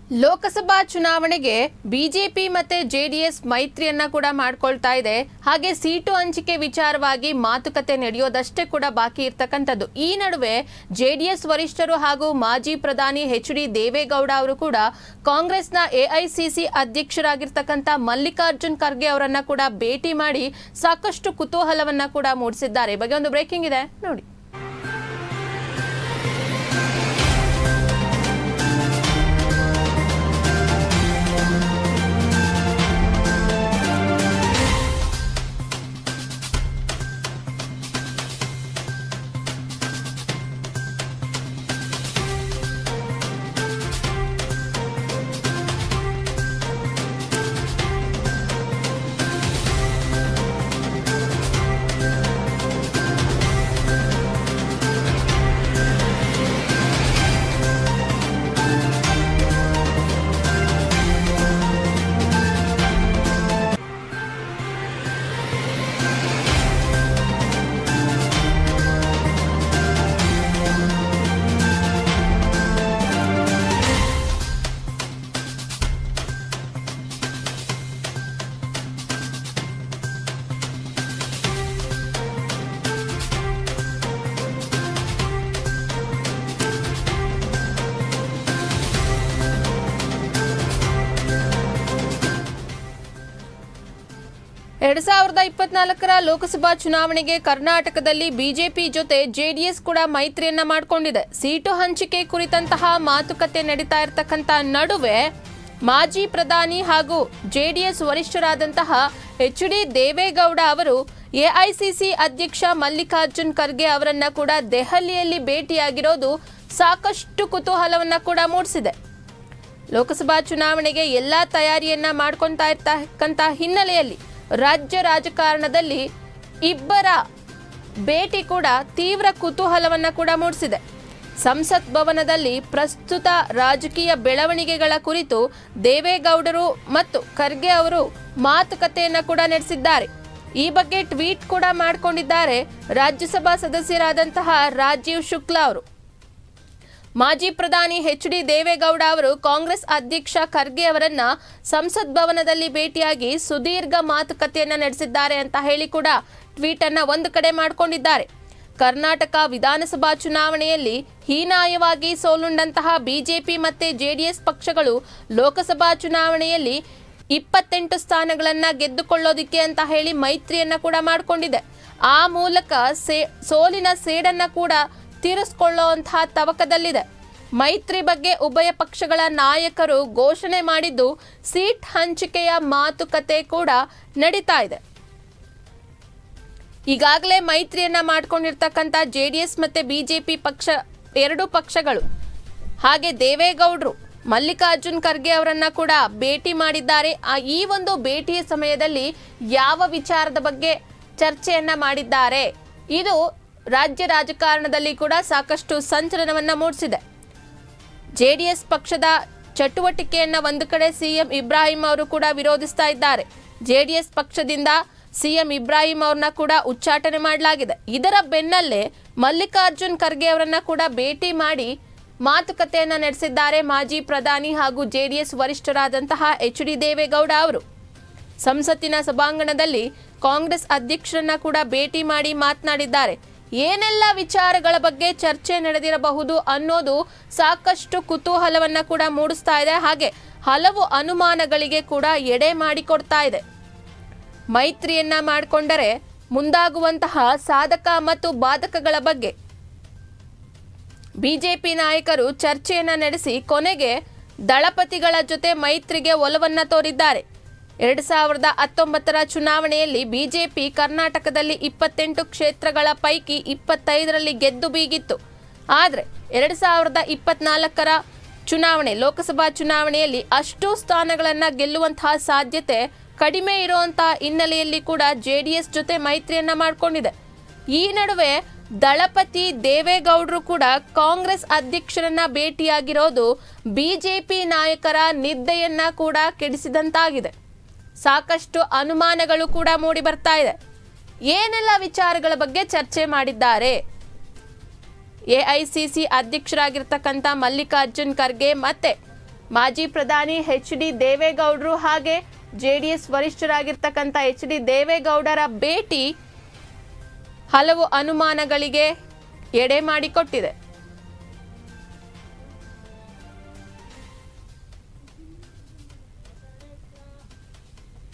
ಲೋಕಸಭಾ ಚುನಾವಣೆಗೆ ಬಿಜೆಪಿ ಮತ್ತೆ ಜೆಡಿಎಸ್ ಮೈತ್ರಿಯನ್ನ ಕೂಡ ಮಾಡ್ಕೊಳ್ತಾ ಇದೆ ಹಾಗೆ ಸೀಟು ಹಂಚಿಕೆ ವಿಚಾರವಾಗಿ ಮಾತುಕತೆ ನಡೆಯೋದಷ್ಟೇ ಕೂಡ ಬಾಕಿ ಇರ್ತಕ್ಕಂಥದ್ದು ಈ ನಡುವೆ ಜೆಡಿಎಸ್ ವರಿಷ್ಠರು ಹಾಗೂ ಮಾಜಿ ಪ್ರಧಾನಿ ಎಚ್ ಡಿ ದೇವೇಗೌಡ ಅವರು ಕೂಡ ಕಾಂಗ್ರೆಸ್ನ ಎಐಸಿಸಿ ಅಧ್ಯಕ್ಷರಾಗಿರ್ತಕ್ಕಂಥ ಮಲ್ಲಿಕಾರ್ಜುನ್ ಖರ್ಗೆ ಅವರನ್ನ ಕೂಡ ಭೇಟಿ ಮಾಡಿ ಸಾಕಷ್ಟು ಕುತೂಹಲವನ್ನ ಕೂಡ ಮೂಡಿಸಿದ್ದಾರೆ ಈ ಬಗ್ಗೆ ಒಂದು ಬ್ರೇಕಿಂಗ್ ಇದೆ ನೋಡಿ ಎರಡ್ ಸಾವಿರದ ಇಪ್ಪತ್ನಾಲ್ಕರ ಲೋಕಸಭಾ ಚುನಾವಣೆಗೆ ಕರ್ನಾಟಕದಲ್ಲಿ ಬಿಜೆಪಿ ಜೊತೆ ಜೆಡಿಎಸ್ ಕೂಡ ಮೈತ್ರಿಯನ್ನ ಮಾಡಿಕೊಂಡಿದೆ ಸೀಟು ಹಂಚಿಕೆ ಕುರಿತಂತಹ ಮಾತುಕತೆ ನಡೀತಾ ಇರತಕ್ಕಂತ ನಡುವೆ ಮಾಜಿ ಪ್ರಧಾನಿ ಹಾಗೂ ಜೆಡಿಎಸ್ ವರಿಷ್ಠರಾದಂತಹ ಎಚ್ ಡಿ ದೇವೇಗೌಡ ಅವರು ಎಐಸಿಸಿ ಅಧ್ಯಕ್ಷ ಮಲ್ಲಿಕಾರ್ಜುನ್ ಖರ್ಗೆ ಅವರನ್ನ ಕೂಡ ದೆಹಲಿಯಲ್ಲಿ ಭೇಟಿಯಾಗಿರೋದು ಸಾಕಷ್ಟು ಕುತೂಹಲವನ್ನ ಕೂಡ ಮೂಡಿಸಿದೆ ಲೋಕಸಭಾ ಚುನಾವಣೆಗೆ ಎಲ್ಲಾ ತಯಾರಿಯನ್ನ ಮಾಡ್ಕೊಂತಾ ಇರ್ತಕ್ಕಂಥ ಹಿನ್ನೆಲೆಯಲ್ಲಿ ರಾಜ್ಯ ರಾಜಕಾರಣದಲ್ಲಿ ಇಬ್ಬರ ಭೇಟಿ ಕೂಡ ತೀವ್ರ ಕುತೂಹಲವನ್ನ ಕೂಡ ಮೂಡಿಸಿದೆ ಸಂಸತ್ ಭವನದಲ್ಲಿ ಪ್ರಸ್ತುತ ರಾಜಕೀಯ ಬೆಳವಣಿಗೆಗಳ ಕುರಿತು ದೇವೇಗೌಡರು ಮತ್ತು ಖರ್ಗೆ ಅವರು ಮಾತುಕತೆಯನ್ನ ಕೂಡ ನಡೆಸಿದ್ದಾರೆ ಈ ಬಗ್ಗೆ ಟ್ವೀಟ್ ಕೂಡ ಮಾಡಿಕೊಂಡಿದ್ದಾರೆ ರಾಜ್ಯಸಭಾ ಸದಸ್ಯರಾದಂತಹ ರಾಜೀವ್ ಶುಕ್ಲಾ ಅವರು ಮಾಜಿ ಪ್ರಧಾನಿ ಎಚ್ ಡಿ ದೇವೇಗೌಡ ಅವರು ಕಾಂಗ್ರೆಸ್ ಅಧ್ಯಕ್ಷ ಖರ್ಗೆ ಅವರನ್ನ ಸಂಸತ್ ಭವನದಲ್ಲಿ ಭೇಟಿಯಾಗಿ ಸುದೀರ್ಘ ಮಾತುಕತೆಯನ್ನ ನಡೆಸಿದ್ದಾರೆ ಅಂತ ಹೇಳಿ ಕೂಡ ಟ್ವೀಟ್ ಅನ್ನ ಒಂದು ಕಡೆ ಮಾಡಿಕೊಂಡಿದ್ದಾರೆ ಕರ್ನಾಟಕ ವಿಧಾನಸಭಾ ಚುನಾವಣೆಯಲ್ಲಿ ಹೀನಾಯವಾಗಿ ಸೋಲುಂಡಂತಹ ಬಿಜೆಪಿ ಮತ್ತೆ ಜೆಡಿಎಸ್ ಪಕ್ಷಗಳು ಲೋಕಸಭಾ ಚುನಾವಣೆಯಲ್ಲಿ ಇಪ್ಪತ್ತೆಂಟು ಸ್ಥಾನಗಳನ್ನ ಗೆದ್ದುಕೊಳ್ಳೋದಿಕ್ಕೆ ಅಂತ ಹೇಳಿ ಮೈತ್ರಿಯನ್ನ ಕೂಡ ಮಾಡಿಕೊಂಡಿದೆ ಆ ಮೂಲಕ ಸೇ ಸೋಲಿನ ಸೇಡನ್ನ ಕೂಡ ತೀರಿಸಿಕೊಳ್ಳುವಂತಹ ತವಕದಲ್ಲಿದೆ ಮೈತ್ರಿ ಬಗ್ಗೆ ಉಭಯ ಪಕ್ಷಗಳ ನಾಯಕರು ಘೋಷಣೆ ಮಾಡಿದ್ದು ಸೀಟ್ ಹಂಚಿಕೆಯ ಮಾತುಕತೆ ಕೂಡ ನಡೀತಾ ಇದೆ ಈಗಾಗಲೇ ಮೈತ್ರಿಯನ್ನ ಮಾಡ್ಕೊಂಡಿರ್ತಕ್ಕಂಥ ಜೆಡಿಎಸ್ ಮತ್ತೆ ಬಿಜೆಪಿ ಪಕ್ಷ ಎರಡು ಪಕ್ಷಗಳು ಹಾಗೆ ದೇವೇಗೌಡರು ಮಲ್ಲಿಕಾರ್ಜುನ್ ಖರ್ಗೆ ಅವರನ್ನ ಕೂಡ ಭೇಟಿ ಮಾಡಿದ್ದಾರೆ ಆ ಈ ಒಂದು ಭೇಟಿಯ ಸಮಯದಲ್ಲಿ ಯಾವ ವಿಚಾರದ ಬಗ್ಗೆ ಚರ್ಚೆಯನ್ನ ಮಾಡಿದ್ದಾರೆ ಇದು ರಾಜ್ಯ ರಾಜಕಾರಣದಲ್ಲಿ ಕೂಡ ಸಾಕಷ್ಟು ಸಂಚಲನವನ್ನ ಮೂಡಿಸಿದೆ ಜೆಡಿಎಸ್ ಪಕ್ಷದ ಚಟುವಟಿಕೆಯನ್ನ ಒಂದು ಕಡೆ ಸಿಎಂ ಇಬ್ರಾಹಿಂ ಅವರು ಕೂಡ ವಿರೋಧಿಸ್ತಾ ಇದ್ದಾರೆ ಜೆಡಿಎಸ್ ಪಕ್ಷದಿಂದ ಸಿಎಂ ಇಬ್ರಾಹಿಂ ಅವ್ರನ್ನ ಕೂಡ ಉಚ್ಚಾಟನೆ ಮಾಡಲಾಗಿದೆ ಇದರ ಬೆನ್ನಲ್ಲೇ ಮಲ್ಲಿಕಾರ್ಜುನ್ ಖರ್ಗೆ ಅವರನ್ನ ಕೂಡ ಭೇಟಿ ಮಾಡಿ ಮಾತುಕತೆಯನ್ನ ನಡೆಸಿದ್ದಾರೆ ಮಾಜಿ ಪ್ರಧಾನಿ ಹಾಗೂ ಜೆಡಿಎಸ್ ವರಿಷ್ಠರಾದಂತಹ ಎಚ್ ಡಿ ದೇವೇಗೌಡ ಅವರು ಸಂಸತ್ತಿನ ಸಭಾಂಗಣದಲ್ಲಿ ಕಾಂಗ್ರೆಸ್ ಅಧ್ಯಕ್ಷರನ್ನ ಕೂಡ ಭೇಟಿ ಮಾಡಿ ಮಾತನಾಡಿದ್ದಾರೆ ಏನೆಲ್ಲ ವಿಚಾರಗಳ ಬಗ್ಗೆ ಚರ್ಚೆ ನಡೆದಿರಬಹುದು ಅನ್ನೋದು ಸಾಕಷ್ಟು ಕುತೂಹಲವನ್ನ ಕೂಡ ಮೂಡಿಸ್ತಾ ಇದೆ ಹಾಗೆ ಹಲವು ಅನುಮಾನಗಳಿಗೆ ಕೂಡ ಎಡೆ ಮಾಡಿಕೊಡ್ತಾ ಇದೆ ಮೈತ್ರಿಯನ್ನ ಮಾಡಿಕೊಂಡರೆ ಮುಂದಾಗುವಂತಹ ಸಾಧಕ ಮತ್ತು ಬಾಧಕಗಳ ಬಗ್ಗೆ ಬಿಜೆಪಿ ನಾಯಕರು ಚರ್ಚೆಯನ್ನ ನಡೆಸಿ ಕೊನೆಗೆ ದಳಪತಿಗಳ ಜೊತೆ ಮೈತ್ರಿಗೆ ಒಲವನ್ನ ತೋರಿದ್ದಾರೆ ಎರಡು ಸಾವಿರದ ಹತ್ತೊಂಬತ್ತರ ಚುನಾವಣೆಯಲ್ಲಿ ಬಿಜೆಪಿ ಕರ್ನಾಟಕದಲ್ಲಿ ಇಪ್ಪತ್ತೆಂಟು ಕ್ಷೇತ್ರಗಳ ಪೈಕಿ ಇಪ್ಪತ್ತೈದರಲ್ಲಿ ಗೆದ್ದು ಬೀಗಿತ್ತು ಆದರೆ ಎರಡು ಸಾವಿರದ ಇಪ್ಪತ್ನಾಲ್ಕರ ಚುನಾವಣೆ ಲೋಕಸಭಾ ಚುನಾವಣೆಯಲ್ಲಿ ಅಷ್ಟು ಸ್ಥಾನಗಳನ್ನ ಗೆಲ್ಲುವಂತಹ ಸಾಧ್ಯತೆ ಕಡಿಮೆ ಇರುವಂತಹ ಹಿನ್ನೆಲೆಯಲ್ಲಿ ಕೂಡ ಜೆಡಿಎಸ್ ಜೊತೆ ಮೈತ್ರಿಯನ್ನ ಮಾಡಿಕೊಂಡಿದೆ ಈ ನಡುವೆ ದಳಪತಿ ದೇವೇಗೌಡರು ಕೂಡ ಕಾಂಗ್ರೆಸ್ ಅಧ್ಯಕ್ಷರನ್ನ ಭೇಟಿಯಾಗಿರೋದು ಬಿಜೆಪಿ ನಾಯಕರ ನಿದ್ದೆಯನ್ನ ಕೂಡ ಕೆಡಿಸಿದಂತಾಗಿದೆ ಸಾಕಷ್ಟು ಅನುಮಾನಗಳು ಕೂಡ ಮೂಡಿ ಬರ್ತಾ ಇದೆ ಏನೆಲ್ಲ ವಿಚಾರಗಳ ಬಗ್ಗೆ ಚರ್ಚೆ ಮಾಡಿದ್ದಾರೆ ಎಐಸಿಸಿ ಅಧ್ಯಕ್ಷರಾಗಿರ್ತಕ್ಕಂಥ ಮಲ್ಲಿಕಾರ್ಜುನ್ ಖರ್ಗೆ ಮತ್ತೆ ಮಾಜಿ ಪ್ರಧಾನಿ ಎಚ್ ಡಿ ದೇವೇಗೌಡರು ಹಾಗೆ ಜೆಡಿಎಸ್ ವರಿಷ್ಠರಾಗಿರ್ತಕ್ಕಂಥ ಎಚ್ ಡಿ ದೇವೇಗೌಡರ ಭೇಟಿ ಹಲವು ಅನುಮಾನಗಳಿಗೆ ಎಡೆ ಮಾಡಿಕೊಟ್ಟಿದೆ